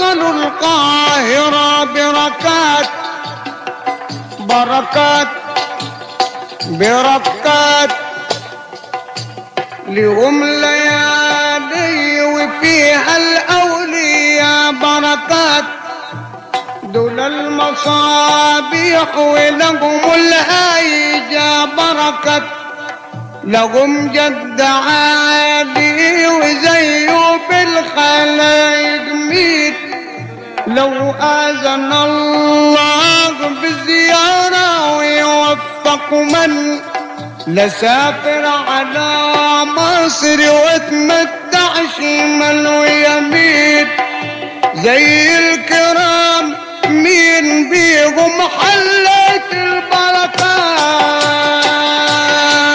وصلوا القاهرة بركات بركات بركات لهم ليالي وفيها الأولياء بركات دول المصابيح ولهم الهيجة بركات لهم جد عالي وزيه بالخلايق ميت لو آذن الله بزيارة ويوفق من لسافر على مصر واتمتع شمال ويمين زي الكرام مين بيهم حل